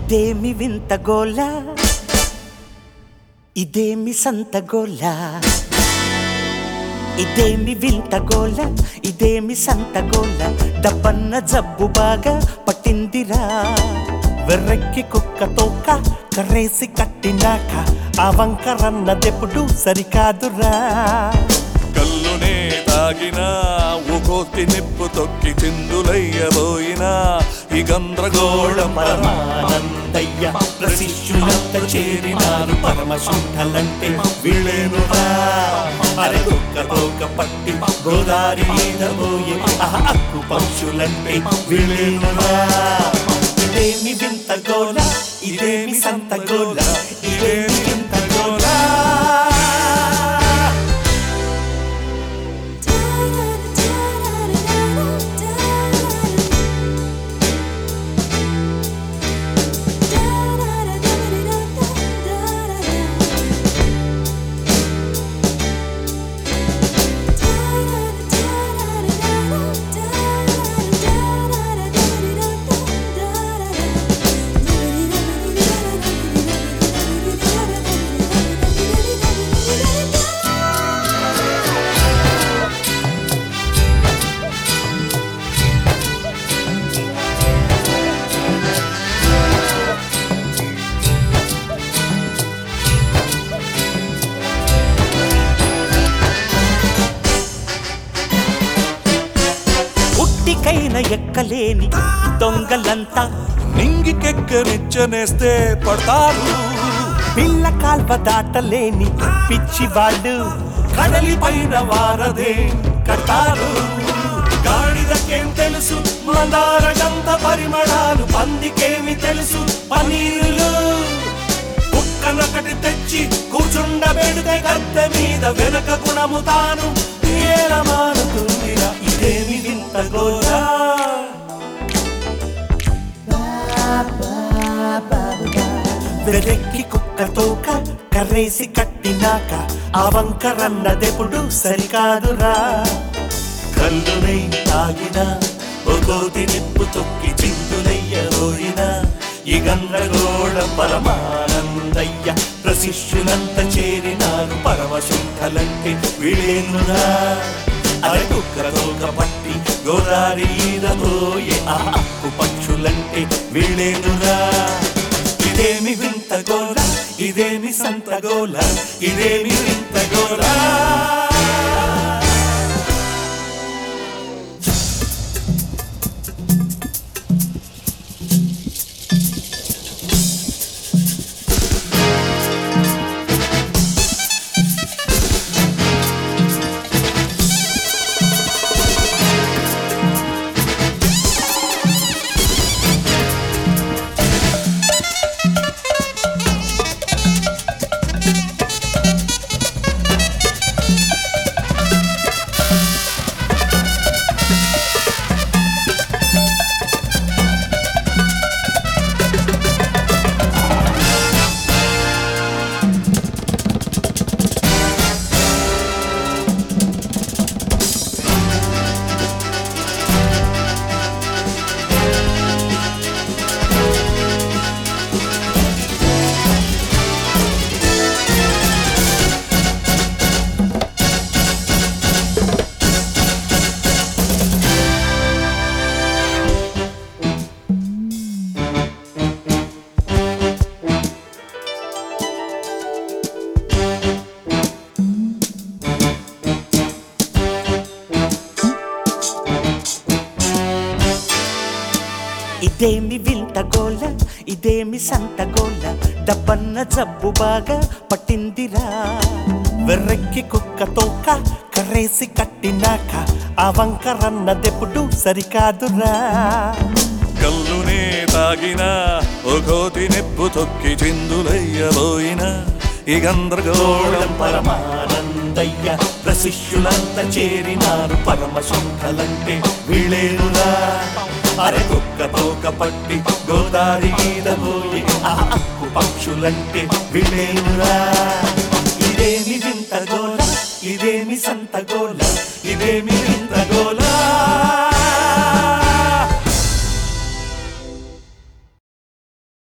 ఇదేమి వింత గోల ఇదేమి సంత గోల ఇదేమి వింత గోల ఇదేమి సంత గోల డబ్బన్న జబ్బు బాగా పట్టిందిరా వెర్రెక్కి కుక్క తోక కర్రేసి కట్టినాక ఆ వంకరన్నదెప్పుడు సరికాదురా కల్లునే తాగినా ఒకోతి నిప్పు తొక్కి చిందులయ్యబోయినా ఈ గంద్రగోళం పరమానందయ్య ప్రశిష్యులంత చేరినారు పరమశుద్ధలంటే వీళ్ళేనురా అరే కుక్క తోక పట్టి గోదారి మీద పోయి ఆ అక్కు పక్షులంటే వీళ్ళేనురా ఇదేమి వింత గోల ఇదేమి సంత గోల ఇదేమి వింత గోల ఉట్టికైన ఎక్కలేని దొంగలంతా నింగికెక్కనిచ్చనేస్తే పడతారు పిల్ల కాల్వ దాటలేని పిచ్చి వాళ్ళు కడలి పైన వారదే కట్టారు గాడిదకేం తెలుసు మందార గంధ పరిమళాలు పందికేమి తెలుసు పనీరులు కుక్కనొకటి తెచ్చి కూర్చుండబెడితే గద్దె మీద వెనక గుణము తాను ఏల మారుతుందిరా ఇదేమి వింత గోరా వెదక్కి కుక్క తోక కర్రేసి కట్టినాక ఆ వంకరన్నదెప్పుడు సరికాదురా కల్లునై తాగిన ఒకోతి నిప్పు తొక్కి చిందులయ్యరోయిన ఈ గందరగోళ పరమానందయ్య ప్రశిష్యులంత చేరినారు పరమశుద్ధలంటే వీళ్ళేనురా అరే కుక్క తోక పట్టి గోదారి పోయే ఆ అక్కు పక్షులంటే వీళ్ళేనురా ఇదేమి వింత గోల ఇదేమి సంత గోల ఇదేమి వింత గోల ఇదేమి వింత గోల ఇదేమి సంత గోల డబ్బన్న జబ్బు బాగా పట్టిందిరా వెర్రెక్కి కుక్క తోక కర్రేసి కట్టినాక ఆ వంకరన్నదెప్పుడు సరికాదురా కల్లునే తాగినా ఒకోతి నిప్పు తొక్కి చిందులయ్యబోయినా ఈ గందరగోళం పరమానందయ్య ప్రశిష్యులంత చేరినారు పరమశుద్ధలంటే వీళ్ళేనురా అరే కుక్క తోక పట్టి గోదారి మీద పోయి ఆ అక్కు పక్షులంటే వీళ్ళేనురా ఇదేమి వింత గోల ఇదేమి సంత గోల ఇదేమి వింత గోల